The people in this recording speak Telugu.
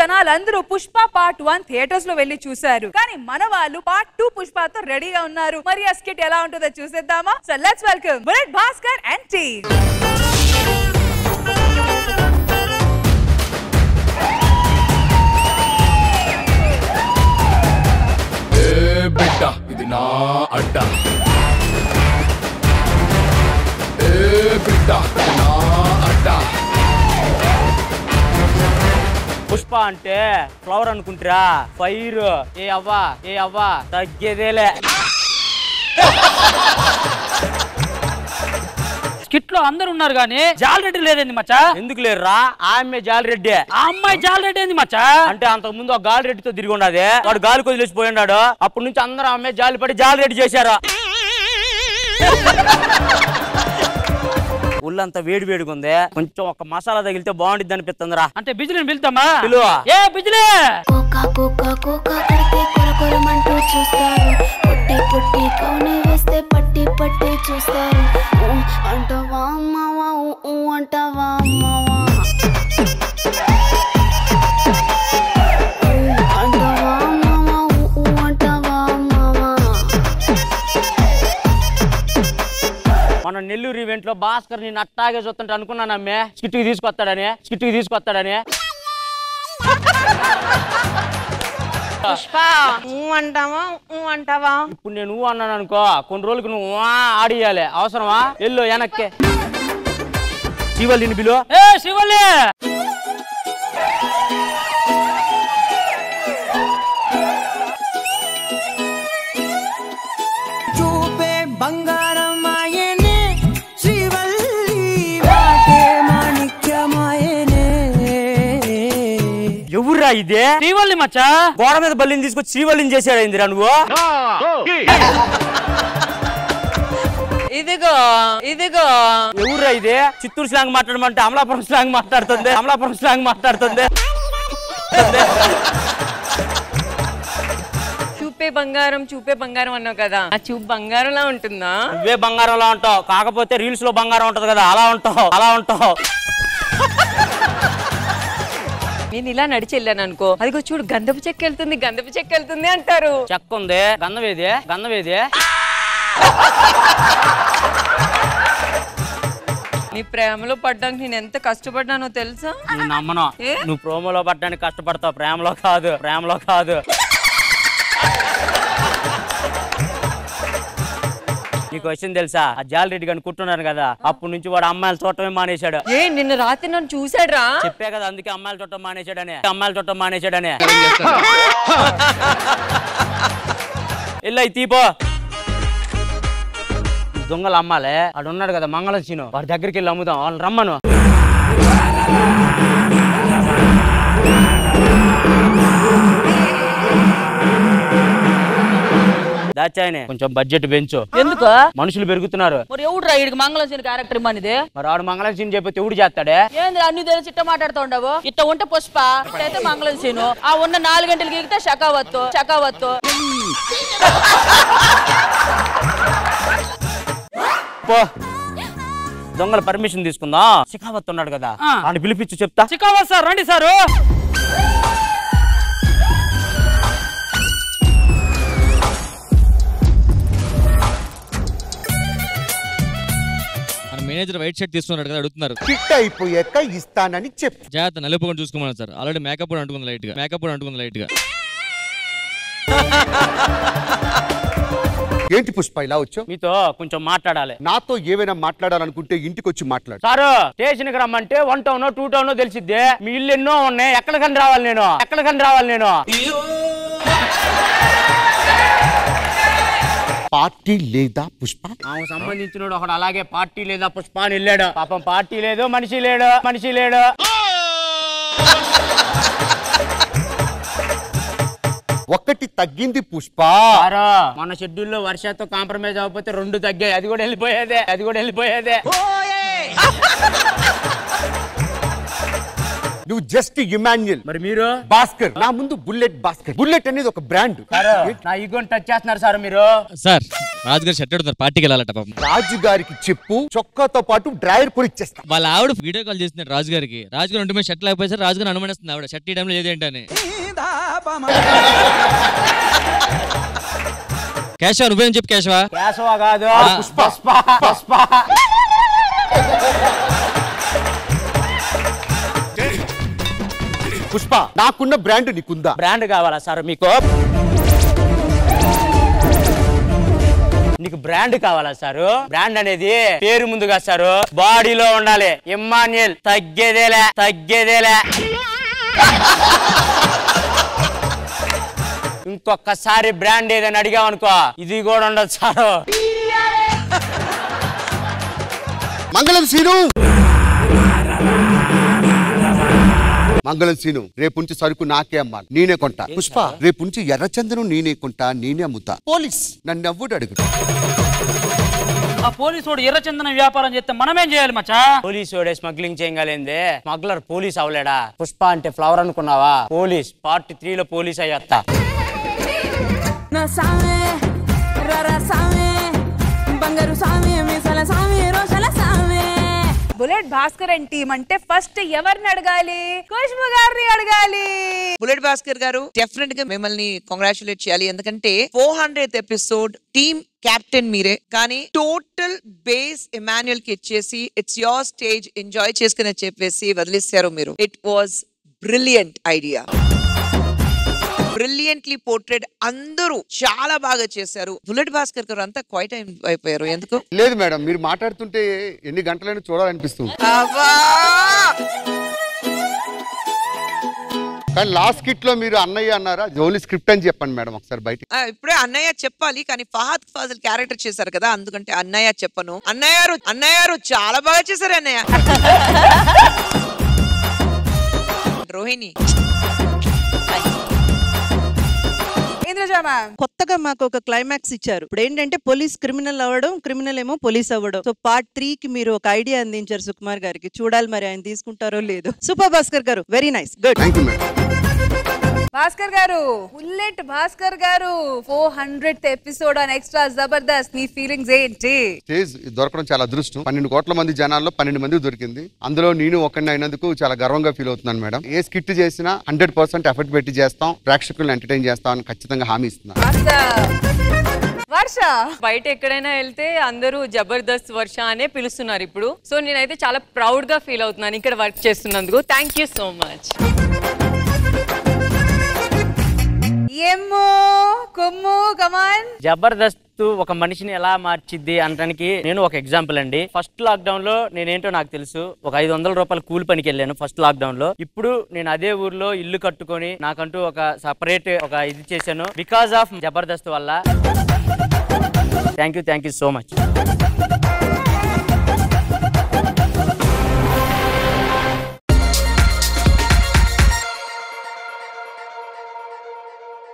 జనాలందరూ పుష్ప పార్ట్ వన్ థియేటర్స్ లో వెళ్లి చూశారు కానీ మన వాళ్ళు పార్ట్ టూ పుష్పతో రెడీగా ఉన్నారు మరి ఆ స్కిట్ ఎలా ఉంటుందో చూసేద్దామా so let's welcome bullet Bhaskar and team ఏ బిడ్డ ఇది నా అడ్డ ఏ బిడ్డ ఇది నా అడ్డ పుష్ప అంటే ఫ్లవర్ అనుకుంటారా ఫైర్ ఏ అవ్వా ఏ అవ్వా తగ్గేదేలే స్కిట్ లో అందరు ఉన్నారు గానీ జాలరెడ్డి లేదండి మచ్చా ఎందుకు లేరురా ఆమె జాలిరెడ్డి ఆ అమ్మాయి జాలరెడ్డి ఏంది మచ్చా అంటే అంతకు ముందు ఒక గాలి రెడ్డితో తిరిగి ఉన్నది వాడు గాలి కొదిలేసి పోయి ఉన్నాడు అప్పటి నుంచి అందరూ ఆమె జాలి పడి జాలి రెడ్డి చేశారు ఒళ్ళంతా వేడి వేడిగా ఉంది కొంచెం ఒక మసాలా తగిలితే బాగుండిద్ది అనిపిస్తుందిరా అంటే బిజిలీని పిలుతామా పిలువ. ఏ బిజిలీ కోకా కోకా కోకా కడితే కొరకొరమంటూ చూస్తారు పొట్టి పొట్టి కౌని వేస్తే పట్టి పట్టి చూస్తారు ఊ అంటావా అమ్మావా ఊ ఊ అంటావా అమ్మావా ఊ అంటావా అమ్మావా ఊ ఊ అంటావా అమ్మావా మన నెల్లూరు ఈవెంట్ లో భాస్కర్ నేను అట్టాగే చూస్తుంటే అనుకున్నాను అమ్మే స్కిట్ కి తీసుకొస్తాడని స్కిట్ కి తీసుకొస్తాడని పుష్ప ఊ అంటావా ఊ అంటావా ఇప్పుడు నేను ఊ అన్నాను అనుకో కొన్ని రోజులకి నువ్వు వా ఆడియాలి అవసరమా ఎల్లు వెనక్కి శివల్లిని బిలో ఏ శివల్లి చూపే బంగారం ఆయనే శ్రీవల్లి వాటే మాణిక్యమాయనే ఎవరురా ఇదే శ్రీవల్లి మచ్చా గోడ మీద బల్లిని తీసుకొచ్చి శ్రీవల్లిని చేశాడు ఇందిరా నువ్వు ఇదిగో ఇదిగో ఎవరురా ఇదే చిత్తూరు స్లాంగ్ మాట్లాడమంటే అమలాపురం స్లాంగ్ మాట్లాడుతుంది అమలాపురం స్లాంగ్ మాట్లాడుతుంది చూపే బంగారం చూపే బంగారం అన్నావు కదా ఆ చూపు బంగారంలా ఉంటుందా నువ్వే బంగారంలో ఉంటావు కాకపోతే రీల్స్ లో బంగారం ఉంటది కదా అలా ఉంటావు అలా ఉంటావు నేను ఇలా నడిచి వెళ్ళాను అనుకో అదిగో చూడు గంధపు చెక్క వెళ్తుంది గంధపు చెక్క వెళ్తుంది అంటారు చెక్క ఉంది గంధవేది గంధవేది నీ ప్రేమలో పడ్డానికి నేను ఎంత కష్టపడ్డానో తెలుసా నేను నమ్మను ఏ? నువ్వు ప్రోమోలో పడ్డానికి కష్టపడతావు ప్రేమలో కాదు ప్రేమలో కాదు నీకు వచ్చింది తెలుసా ఆ జాలరెడ్డి గారిని కుట్టున్నాను కదా అప్పటి నుంచి వాడు అమ్మాయిలు చూడటమే మానేశాడు ఏ నిన్న రాత్రి నన్ను చూసాడ్రా చెప్పే కదా అందుకే అమ్మాయిలు చుట్టం మానేశాడని అమ్మాయిలు చుట్టం మానేశాడని ఇల్లు తీపో దొంగలు అమ్మాలే వాడు ఉన్నాడు కదా మంగళం సీను వాడి దగ్గరికి వెళ్ళి అమ్ముదాం వాళ్ళని రమ్మను దాచాయనే కొంచెం బడ్జెట్ పెంచు ఎందుకు మనుషులు పెరుగుతున్నారు మరి ఎవడురా ఈడికి మంగళం సీన్ క్యారెక్టర్ ఇమ్మనిది మరి వాడు మంగళం సీన్ చెప్పితే ఎవడు చేస్తాడే ఏంది అన్ని తెలిసి ఇట్ట మాట్లాడుతూ ఉండవు ఇట్ట ఉంటే పుష్ప ఇట్టయితే మంగళం సీను ఆ ఉన్న నాలుగు గంటలకి ఎగితే షకావత్తు షకావత్తు పో దొంగల పర్మిషన్ తీసుకుందా శిఖావత్ ఉన్నాడు కదా ఆ. ఆయన పిలిపించి చెప్తా చికావా సార్ రండి సారు మన మేనేజర్ వైట్ షర్ట్ తీసుకున్నాడు కదా అడుగుతున్నారు ఫిట్ అయిపోయాక ఇస్తానని చెప్పు జాగ్రత్త నలుపు కూడా చూసుకోమన్నారు సార్ ఆల్రెడీ మేకప్ కూడా అంటుకుంది లైట్ గా మేకప్ కూడా అంటుకుంది లైట్ గా ఏంటి పుష్ప ఇలా వచ్చావు మీతో కొంచెం మాట్లాడాలి నాతో ఏమైనా మాట్లాడాలనుకుంటే ఇంటికి వచ్చి మాట్లాడు సారు స్టేషన్ కి రమ్మంటే వన్ టౌన్ టూ టౌన్ తెలిసిద్ది మీ ఇల్లు ఎన్నో ఉన్నాయి ఎక్కడికని రావాలి నేను ఎక్కడికని రావాలి నేను పార్టీ లేదా పుష్ప ఆమెకు సంబంధించిన ఒకడు అలాగే పార్టీ లేదా పుష్ప అని వెళ్ళాడు పాపం పార్టీ లేదు మనిషి లేడు మనిషి లేడు ఒక్కటి తగ్గింది పుష్ప సారు మన షెడ్యూల్ లో వర్షాతో కాంప్రమైజ్ అవ్వకపోతే రెండు తగ్గాయి అది కూడా వెళ్ళిపోయేదే అది కూడా వెళ్ళిపోయేదే నువ్వు జస్ట్ ఇమాన్యుయల్ మరి మీరు భాస్కర్ నా ముందు బుల్లెట్ భాస్కర్ బుల్లెట్ అనేది ఒక బ్రాండ్ సారు నా ఈగోని టచ్ చేస్తున్నారు సార్ మీరు సార్ రాజుగారు షర్ట్ అడుగుతారు పార్టీకి వెళ్ళాలట పాపం రాజు గారికి చెప్పు చొక్కాతో పాటు డ్రైవర్ కూడా ఇచ్చేస్తా వాళ్ళ ఆవిడ వీడియో కాల్ చేస్తున్నాడు రాజుగారికి రాజుగారు ఉంటే షర్ట్ లేకపోతే సార్ రాజుగారు అనుమానిస్తుంది ఆవిడ షర్ట్ ఈ టైంలో ఏదేంటని కేశవ నువ్వేం చెప్పు కేశవ కేశవ కాదు పుష్ప. పుష్ప పుష్ప పుష్ప నాకున్న బ్రాండ్ నీకుందా బ్రాండ్ కావాలా సార్ మీకు నీకు బ్రాండ్ కావాలా సారు బ్రాండ్ అనేది పేరు ముందుగా సారు బాడీలో ఉండాలి ఇమ్మాన్యుయల్ తగ్గేదేలే తగ్గేదేలే ఇంకొకసారి బ్రాండ్ ఏదైనా అడిగామనుకో ఇది కూడా ఉండదు సారు మంగళం సీను మంగళం సీను రేపు నుంచి సరుకు నాకే అమ్మాలి నేనే కొంటా పుష్ప రేపు నుంచి ఎర్రచందనం నేనే కొంటా నేనే అమ్ముతా పోలీస్ నన్ను ఎవ్వడు అడుగు ఆ పోలీసు వాడు ఎర్రచందన వ్యాపారం చేస్తే మనమేం చేయాలి మచ్చా పోలీస్ వాడే స్మగ్లింగ్ చేయగలిందే స్మగ్లర్ పోలీస్ అవలేడా పుష్ప అంటే ఫ్లవర్ అనుకున్నావా పోలీస్ పార్ట్ త్రీలో పోలీస్ అయ్యత్తా నా సామే రరా సామే బంగారు సామే మీసల సామే రోషల సామే బుల్లెట్ భాస్కర్ అండ్ టీమ్ అంటే ఫస్ట్ ఎవరిని అడగాలి ఖుష్బు గారిని అడగాలి బుల్లెట్ భాస్కర్ గారు డెఫినెట్ గా మిమ్మల్ని కంగ్రాచులేట్ చేయాలి ఎందుకంటే four hundred episode team captain మీరే కానీ టోటల్ బేస్ ఇమాన్యుయల్ కి ఇచ్చేసి ఇట్స్ యోర్ స్టేజ్ ఎంజాయ్ చేసుకుని చెప్పేసి వదిలేశారు మీరు it was brilliant idea brilliantly portrayed అందరూ చాలా బాగా చేశారు బుల్లెట్ భాస్కర్ గారు అంతా క్వైట్ అయిపోయారు ఎందుకు లేదు మేడం మీరు మాట్లాడుతుంటే ఎన్ని గంటలైనా చూడాలనిపిస్తుంది కానీ లాస్ట్ కిట్ లో మీరు అన్నయ్య అన్నారా ఓన్లీ స్క్రిప్ట్ అని చెప్పండి మేడం ఒకసారి బయట ఆ, ఇప్పుడే అన్నయ్య చెప్పాలి కానీ ఫహాద్ ఫాజిల్ క్యారెక్టర్ చేశారు కదా అందుకంటే అన్నయ్య చెప్పను అన్నయ్య గారు అన్నయ్య గారు చాలా బాగా చేశారు అన్నయ్య రోహిణి ఇంద్రజా మ్యామ్ కొత్తగా మాకు ఒక క్లైమాక్స్ ఇచ్చారు ఇప్పుడు ఏంటంటే పోలీస్ క్రిమినల్ అవ్వడం క్రిమినల్ ఏమో పోలీస్ అవ్వడం సో పార్ట్ త్రీ కి మీరు ఒక ఐడియా అందించారు సుకుమార్ గారికి చూడాలి మరి ఆయన తీసుకుంటారో లేదో super Bhaskar garu very nice good thank you madam Bhaskar garu bullet Bhaskar garu four hundred episode on extra Jabardasth మీ ఫీలింగ్స్ ఏంటి స్టేజ్ దొరకడం చాలా అదృష్టం పన్నెండు కోట్ల మంది జనాల్లో పన్నెండు మంది దొరికింది అందులో నేను ఒకరిని అయినందుకు చాలా గర్వంగా ఫీల్ అవుతున్నాను మేడం ఏ స్కిట్ చేసినా హండ్రెడ్ పర్సెంట్ ఎఫర్ట్ పెట్టి చేస్తాం ప్రేక్షకులను ఎంటర్టైన్ చేస్తాం అని ఖచ్చితంగా హామీ ఇస్తున్నాను వర్ష బయట ఎక్కడైనా వెళ్తే అందరూ జబర్దస్త్ వర్ష అనే పిలుస్తున్నారు ఇప్పుడు సో నేనైతే చాలా ప్రౌడ్ గా ఫీల్ అవుతున్నాను ఇక్కడ వర్క్ చేస్తున్నందుకు థ్యాంక్ యూ సో మచ్ ఎమ్ము కొమ్ము కమాన్ జబర్దస్త్ ఒక మనిషిని ఎలా మార్చిద్ది అనడానికి నేను ఒక ఎగ్జాంపుల్ అండి ఫస్ట్ లాక్డౌన్ లో నేనేంటో నాకు తెలుసు ఒక ఐదు వందల రూపాయల కూలి పనికి వెళ్ళాను ఫస్ట్ లాక్డౌన్ లో ఇప్పుడు నేను అదే ఊర్లో ఇల్లు కట్టుకొని నాకంటూ ఒక సపరేట్ ఒక ఇది చేశాను బికాస్ ఆఫ్ జబర్దస్త్ వల్ల thank you thank you so much